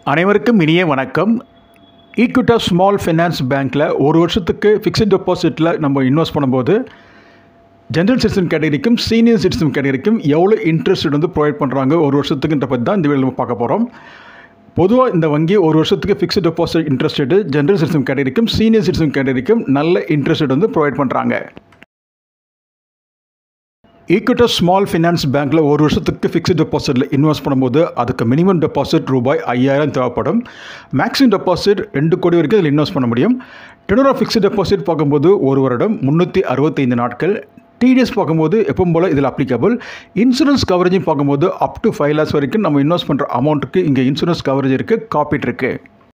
அனைவருக்கும் இனிய வணக்கம் ஈக்விட்டா ஸ்மால் ஃபைனான்ஸ் பேங்க்கில் ஒரு வருஷத்துக்கு ஃபிக்ஸட் டெபாசிட்டில் நம்ம இன்வெஸ்ட் பண்ணும்போது ஜென்ரல் சிட்டிசன் கேட்டகரிக்கும் சீனியர் சிட்டிசன் கேட்டகரிக்கும் எவ்வளோ இன்ட்ரெஸ்ட் வந்து ப்ரொவைட் பண்ணுறாங்க ஒரு வருஷத்துக்குன்ற பற்றி தான் இந்த வீடியோ நம்ம பார்க்க போகிறோம் பொதுவாக இந்த வங்கி ஒரு வருஷத்துக்கு fixed deposit interest rate general citizen கேட்டகரிக்கும் சீனியர் சிட்டிசன் கேட்டகரிக்கும் நல்ல இன்ட்ரெஸ்ட் ரேட் வந்து ப்ரொவைட் பண்ணுறாங்க ஈக்விட்டா ஸ்மால் ஃபைனான்ஸ் பேங்க்கில் ஒரு வருஷத்துக்கு ஃபிக்ஸ்ட் டெபாசிட்டில் இன்வெஸ்ட் பண்ணும்போது அதுக்கு மினிமம் டெபாசிட் ரூபாய் ஐயாயிரம் தேவைப்படும் மேக்ஸிமம் டெபாசிட் ரெண்டு கோடி வரைக்கும் இதில் இன்வெஸ்ட் பண்ண முடியும் டெனர் ஆஃப் ஃபிக்ஸ்ட் டெபாசிட் பார்க்கும்போது ஒரு வருடம் முந்நூற்றி அறுபத்தைந்து நாட்கள் டிடிஎஸ் பார்க்கும்போது எப்பவும் போல் இதில் அப்ளிகபிள் இன்சூரன்ஸ் கவரேஜும் பார்க்கும்போது அப் டு ஃபைவ் லேக்ஸ் வரைக்கும் நம்ம இன்வெஸ்ட் பண்ணுற அமௌண்ட்டுக்கு இங்கே இன்சூரன்ஸ் கவரேஜ் இருக்குது காப்பீட் இருக்குது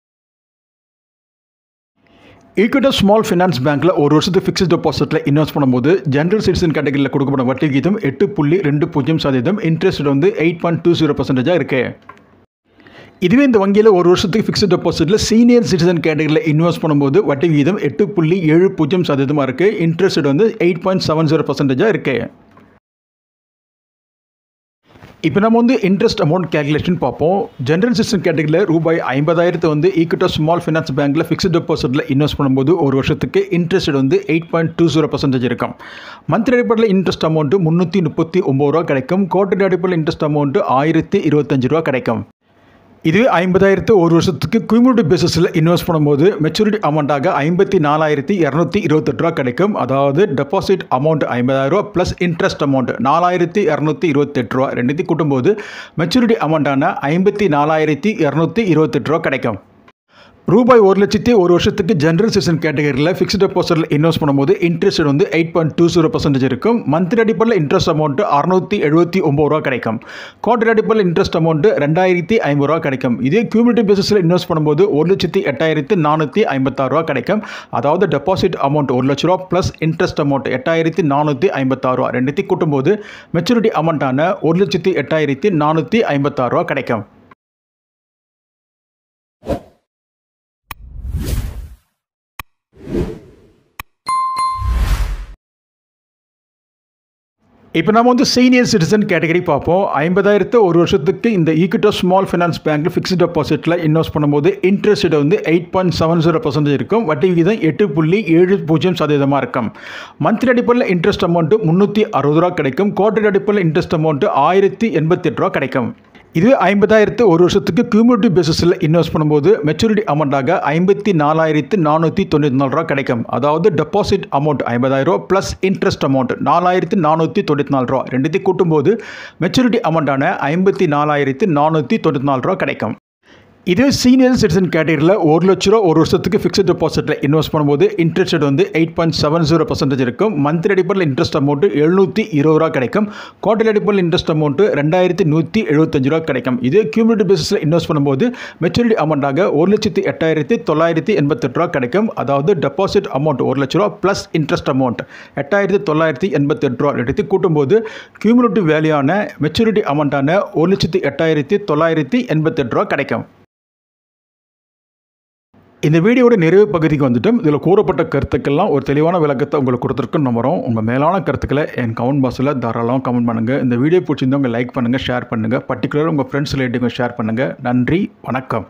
ஈக்விட்டா ஸ்மால் ஃபைனான்ஸ் பேங்க்கில் ஒரு வருஷத்துக்கு ஃபிக்ஸ்ட் டெபாசிட்டில் இன்வெஸ்ட் பண்ணும்போது ஜென்ரல் சிட்டிசன் கேட்டகரியில் கொடுக்கப்படும் வட்டி விகிதம் எட்டு புள்ளி ரெண்டு பூஜ்ஜியம் சதவீதம் இன்ட்ரெஸ்ட் வந்து எயிட் பாயிண்ட் டூ ஜீரோ பர்சன்டேஜாக இருக்குது இதுவே இந்த வங்கியில் ஒரு வருஷத்துக்கு ஃபிக்ஸ்ட் டெபாசிட்டில் சீனியர் சிட்டிசன் கேட்டகரியில் இன்வெஸ்ட் பண்ணும்போது வட்டி விகிதம் எட்டு புள்ளி ஏழு பூஜ்ஜியம் சதவீதமாக இருக்குது இன்ட்ரெஸ்ட் வந்து எயிட் பாயிண்ட் செவன் ஜீரோ பர்சன்டேஜாக இருக்குது இப்போ நம்ம வந்து இன்ட்ரெஸ்ட் அமௌண்ட் கேல்குலேஷன் பார்ப்போம் ஜென்ரல் சிஸ்டம் கேட்டகரியில் ரூபாய் ஐம்பதாயிரத்தை வந்து ஈக்விட்டா ஸ்மால் ஃபைனான்ஸ் பேங்க்கில் ஃபிக்ஸ்ட் டெபாசிட்டில் இன்வெஸ்ட் பண்ணும்போது ஒரு வருஷத்துக்கு இன்ட்ரெஸ்ட் வந்து eight point two zero percentage இருக்கும் மந்த்லி அடிப்படையில் இன்ட்ரெஸ்ட் அமௌண்ட்டு முந்நூற்றி முப்பத்தி ஒம்பது ரூபா கிடைக்கும் குவார்டர் அடிப்படையில் இன்ட்ரெஸ்ட் அமௌண்ட்டு ஆயிரத்தி இருபத்தஞ்சு ரூபா கிடைக்கும் இதுவே ஐம்பதாயிரத்து ஒரு வருஷத்துக்கு குமியூட்டிவ் பேசிஸில் இன்வெஸ்ட் பண்ணும்போது மெச்சூரிட்டி அமௌண்ட்டாக ஐம்பத்தி நாலாயிரத்தி இரநூத்தி இருபத்தெட்டு ரூபா கிடைக்கும் அதாவது டெபாசிட் அமௌண்ட் ஐம்பதாயிரம் ரூபா ப்ளஸ் இன்ட்ரெஸ்ட் அமௌண்ட் நாலாயிரத்தி இரநூத்தி இருபத்தெட்டு ரூபா ரெண்டுத்தையும் கூட்டும்போது மெச்சூரிட்டி அமௌண்ட்டான ஐம்பத்தி நாலாயிரத்தி இரநூத்தி இருபத்தெட்டு ரூபா கிடைக்கும் ரூபாய் ஒரு லட்சத்தி ஒரு வருஷத்துக்கு ஜென்ரல் சிட்டிசன் கேட்டகரியில் ஃபிக்ஸ்ட் டெபாசிட்டில் இன்வெஸ்ட் பண்ணும்போது இன்ட்ரெஸ்ட் வந்து eight point two zero percentage இருக்கும் மந்த்லி அடிப்படையில் இன்ட்ரெஸ்ட் அமௌண்ட்டு அறுநூற்றி எழுபத்தி ஒம்பது ரூபா கிடைக்கும் குவார்டர் அடிப்படையில் இன்ட்ரெஸ்ட் அமௌண்ட்டு ரெண்டாயிரத்தி ஐம்பது ரூபா கிடைக்கும் இதே கியூமிலிட்டி பேசிஸில் இன்வெஸ்ட் பண்ணும்போது ஒரு லட்சத்தி எட்டாயிரத்தி நானூற்றி ஐம்பத்தாறு ரூபா கிடைக்கும் அதாவது டெபாசிட் அமௌண்ட் ஒரு லட்ச ரூபா ப்ளஸ் இன்ட்ரெஸ்ட் அமௌண்ட் எட்டாயிரத்தி நானூற்றி ஐம்பத்தாறு ரூபா ரெண்டுத்தையும் கூட்டும்போது மெச்சூரிட்டி அமௌண்ட்டான ஒரு லட்சத்தி எட்டாயிரத்தி நானூற்றி ஐம்பத்தாறு ரூபா கிடைக்கும் இப்போ நம்ம வந்து சீனியர் சிட்டிசன் கேட்டகரி பார்ப்போம் ஐம்பதாயிரத்து ஒரு வருஷத்துக்கு இந்த ஈக்விட்டோ ஸ்மால் ஃபைனான்ஸ் பேங்க்கில் ஃபிக்ஸ்ட் டெபாசிட்டில் இன்வெஸ்ட் பண்ணும்போது இன்ட்ரெஸ்ட் வந்து eight point seven zero percentage இருக்கும் வட்டி விகிதம் எட்டு புள்ளி ஏழு பூஜ்ஜியம் சதவீதமாக இருக்கும் மந்த்லி அடிப்படையில் இன்ட்ரெஸ்ட் அமௌண்ட்டு முந்நூற்றி அறுபது ரூபா கிடைக்கும் குவார்டர் அடிப்படையில் இன்ட்ரெஸ்ட் அமௌண்ட்டு ஆயிரத்தி எண்பத்தெட்டு ரூபா கிடைக்கும் இதுவே ஐம்பதாயிரத்து ஒரு வருஷத்துக்கு கியூமிலிட்டிவ் பேசிஸில் இன்வெஸ்ட் பண்ணும்போது மெச்சூரிட்டி அமௌண்ட்டாக ஐம்பத்தி நாலாயிரத்து நானூற்றி தொண்ணூற்றி நாலு ரூபா கிடைக்கும் அதாவது டெபாசிட் அமௌண்ட் ஐம்பதாயிரம் ரூபா ப்ளஸ் இன்ட்ரெஸ்ட் அமௌண்ட் நாலாயிரத்து நானூற்றி தொண்ணூற்றி நாலு ரூபா ரெண்டுத்தையும் கூட்டும்போது மெச்சூரிட்டி அமௌண்ட்டான ஐம்பத்தி நாலாயிரத்து நானூற்றி தொண்ணூற்றி நாலு ரூபா கிடைக்கும் இதே சீனியர் சிட்டிசன் கேட்டகரியில் ஒரு லட்ச ரூபா ஒரு வருஷத்துக்கு ஃபிக்ஸ்ட் டெபாசிட்டில் இன்வெஸ்ட் பண்ணும்போது இன்ட்ரெஸ்ட் வந்து eight point seven zero percentage இருக்கும் மந்த்லி அடிப்படையில் இன்ட்ரெஸ்ட் அமௌண்ட் எழுநூற்றி இருபது ரூபா கிடைக்கும் குவார்டர் அடிப்படையில் இன்ட்ரெஸ்ட் அமௌண்ட் ரெண்டாயிரத்தி நூற்றி எழுபத்தஞ்சு ரூபா கிடைக்கும் இதே கியூமிலிட்டி பேசிஸில் இன்வெஸ்ட் பண்ணும்போது மெச்சூரிட்டி அமௌண்ட்டாக ஒரு லட்சத்தி எட்டாயிரத்தி தொள்ளாயிரத்தி எண்பத்தெட்டு ரூபா கிடைக்கும் அதாவது டெபாசிட் அமௌண்ட் ஒரு லட்ச ரூபா ப்ளஸ் இன்ட்ரெஸ்ட் அமௌண்ட் எட்டாயிரத்தி தொள்ளாயிரத்தி எண்பத்தெட்டு ரூபா எடுத்து கூட்டும்போது கியூமிலிட்டிவ் வேல்யூயான மெச்சூரிட்டி அமௌண்ட்டான ஒரு லட்சத்தி எட்டாயிரத்தி தொள்ளாயிரத்தி எண்பத்தெட்டு ரூபா கிடைக்கும் இந்த வீடியோட நிறைவு பகுதிக்கு வந்துட்டும் இதில் கூறப்பட்ட கருத்துக்கெல்லாம் ஒரு தெளிவான விளக்கத்தை உங்களுக்கு கொடுத்துருக்குன்னு நம்புகிறோம் உங்கள் மேலான கருத்துக்களை என் கமெண்ட் பாக்ஸில் தாராளமாக கமெண்ட் பண்ணுங்கள் இந்த வீடியோ பிடிச்சிருந்தவங்க லைக் பண்ணுங்கள் ஷேர் பண்ணுங்கள் பர்டிகுலர் உங்கள் ஃப்ரெண்ட்ஸ் ரிலேட்டிவ்ங்க ஷேர் பண்ணுங்கள் நன்றி வணக்கம்